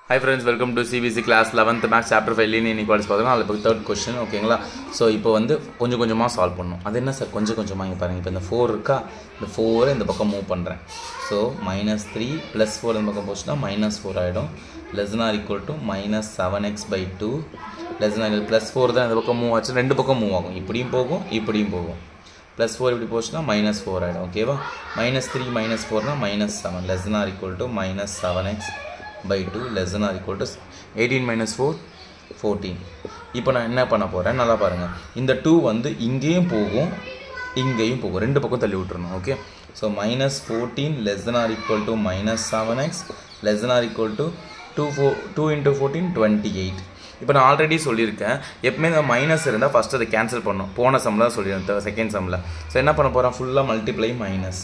high friends welcome to CBC class eleventh maths chapter five linear inequalities பார்த்தோம் அதில் இப்போ third question ஓகேங்களா so இப்போ வந்து கொஞ்சம் கொஞ்சமாக சால்வ் பண்ணணும் அது என்ன சார் கொஞ்சம் கொஞ்சமாக இங்கே பாருங்கள் இப்போ இந்த ஃபோர் இருக்கா இந்த ஃபோரை இந்த பக்கம் மூவ் பண்ணுறேன் so minus three plus four இந்த பக்கம் போச்சுன்னா மைனஸ் ஃபோர் ஆகிடும் less or equal to minus seven x by two less or plus four தான் இந்த பக்கம் மூவ் ஆச்சு ரெண்டு பக்கம் மூவ் ஆகும் இப்படியும் போகும் இப்படியும் போகும் ப்ளஸ் ஃபோர் இப்படி போச்சுன்னா மைனஸ் ஃபோர் ஆகிடும் ஓகேவா மைனஸ் த்ரீ மைனஸ் ஃபோர்னா minus seven less or equal to minus seven x by two less or equal to eighteen minus four fourteen இப்போ நான் என்ன பண்ண போகிறேன் நல்லா பாருங்கள் இந்த டூ வந்து இங்கேயும் போகும் இங்கேயும் போகும் ரெண்டு பக்கம் தள்ளி விட்டுறணும் okay so minus fourteen less or equal to minus seven x less or equal to two four two into fourteen twenty eight இப்போ நான் ஆல்ரெடி சொல்லியிருக்கேன் எப்பவுமே இந்த மைனஸ் இருந்தால் ஃபஸ்ட் அதை கேன்சல் பண்ணணும் போன சம்மில் தான் சொல்லியிருந்தேன் செகண்ட் சம்மில் ஸோ என்ன பண்ண போகிறேன் ஃபுல்லாக multiply minus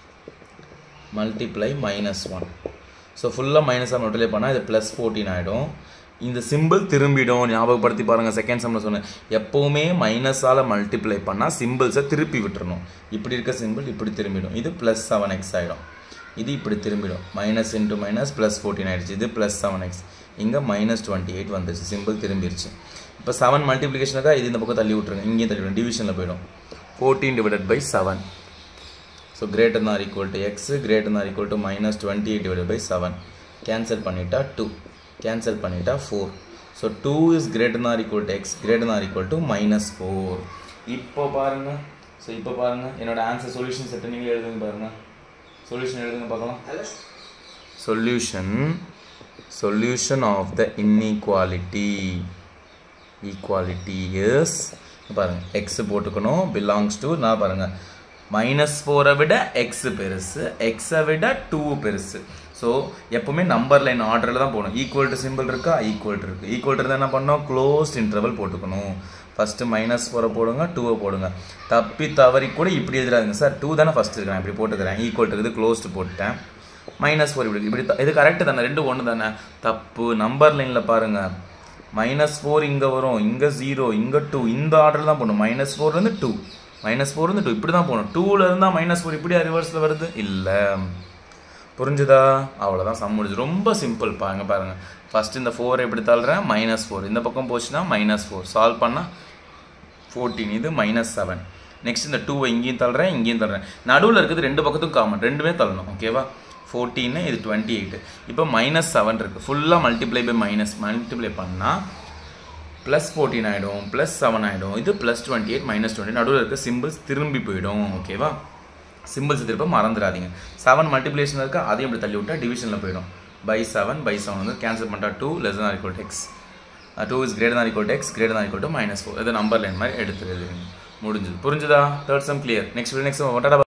multiply minus one so ஃபுல்லாக மைனஸாக மல்டிப்ளை பண்ணால் இது ப்ளஸ் ஃபோர்டீன் ஆகிடும் இந்த சிம்பிள் திரும்பிடும் ஞாபகப்படுத்தி பாருங்கள் செகண்ட் சம்மில் சொன்னேன் எப்போவுமே மைனஸால் மல்டிப்ளை பண்ணால் சிம்பிள்ஸை திருப்பி விட்டுறணும் இப்படி இருக்க சிம்பிள் இப்படி திரும்பிடும் இது ப்ளஸ் செவன் எக்ஸ் ஆகிடும் இது இப்படி திரும்பிடும் minus into minus plus fourteen ஆகிடுச்சு இது ப்ளஸ் செவன் எக்ஸ் இங்கே மைனஸ் டுவெண்ட்டி எயிட் வந்துருச்சு சிம்பிள் திரும்பிடுச்சு இப்போ செவன் மல்டிப்ளிகேஷனுக்காக இது இந்த பக்கம் தள்ளி விட்ருங்க இங்கேயும் தள்ளி விடும் டிவிஷனில் போயிடும் fourteen divided by seven so greater than equal to x greater than equal to minus twenty eight divide by seven cancel பண்ணிட்டா டூ கேன்சல் பண்ணிட்டா four so two is greater than equal to x greater than equal to minus four இப்போ பாருங்கள் so இப்போ பாருங்கள் என்னோட answer solution செட்டை நீங்கள் எழுதுங்க பாருங்கள் சொல்யூஷன் எழுதுங்க பார்க்கலாம் solution solution of the inequality equality is பாருங்க x போட்டுக்கணும் belongs to நான் பாருங்க மைனஸ் ஃபோரை விட எக்ஸ் பெருசு எக்ஸை விட டூ பெருசு ஸோ எப்பவுமே நம்பர் லைன் ஆர்டரில் தான் போகணும் ஈக்குவல் டு சிம்பிள் இருக்கா ஈக்குவல் இருக்குது ஈக்குவல் இருந்தால் என்ன பண்ணோம் க்ளோஸ்ட் இன்டர்வல் போட்டுக்கணும் ஃபஸ்ட்டு மைனஸ் ஃபோரை போடுங்க டூவை போடுங்க தப்பி தவறி கூட இப்படி எழுதுறாதுங்க சார் டூ தானே ஃபஸ்ட் இருக்கிறேன் இப்படி போட்டுக்கிறேன் ஈக்குவல் இருக்குது க்ளோஸ்டு போட்டேன் மைனஸ் ஃபோர் இப்படி இப்படி இது கரெக்டு தானே ரெண்டு ஒன்று தானே தப்பு நம்பர் லைனில் பாருங்கள் மைனஸ் ஃபோர் இங்கே வரும் இங்கே ஜீரோ இங்கே டூ இந்த ஆர்டர் தான் போகணும் மைனஸ் ஃபோர்லேருந்து டூ மைனஸ் ஃபோர்லேருந்து டூ இப்படி தான் போகணும் டூவில் இருந்தால் மைனஸ் ஃபோர் இப்படியா ரிவர்ஸில் வருது இல்லை புரிஞ்சுதா அவ்வளோதான் சம் முடிஞ்சு ரொம்ப சிம்பிள் பாருங்க பாருங்கள் ஃபஸ்ட் இந்த ஃபோர் எப்படி தள்ளுறேன் மைனஸ் ஃபோர் இந்த பக்கம் போச்சுன்னா மைனஸ் ஃபோர் சால்வ் பண்ணால் ஃபோர்டீன் இது மைனஸ் செவன் நெக்ஸ்ட் இந்த டூவை இங்கேயும் தள்ளுறேன் இங்கேயும் தள்ளுறேன் நடுவில் இருக்குது ரெண்டு பக்கத்துக்கும் காமன் ரெண்டுமே தள்ளணும் ஓகேவா ஃபோர்டீன்னு இது டுவெண்ட்டி எயிட்டு இப்போ மைனஸ் செவன் இருக்குது ஃபுல்லாக மல்டிப்ளை பை மைனஸ் மல்டிப்ளை பண்ணால் ப்ளஸ் ஃபோர்டீன் ஆகிடும் ப்ளஸ் செவன் ஆகிடும் இது plus twenty eight minus twenty நடுவில் இருக்க சிம்பிள்ஸ் திரும்பி போயிடும் ஓகேவா சிம்பிள்ஸ் திருப்ப மறந்துடாதீங்க செவன் மல்டிப்ளேஷன் இருக்கா அதையும் இப்படி தள்ளி விட்டால் டிவிஷனில் போயிடும் பை செவன் பை செவன் வந்து கேன்சல் பண்ணிட்டா two less than equal x two is great than equal x great than equal to minus four இது நம்பர் லைன் மாதிரி எடுத்து எழுதுவீங்க முடிஞ்சது புரிஞ்சுதா third sum clear next next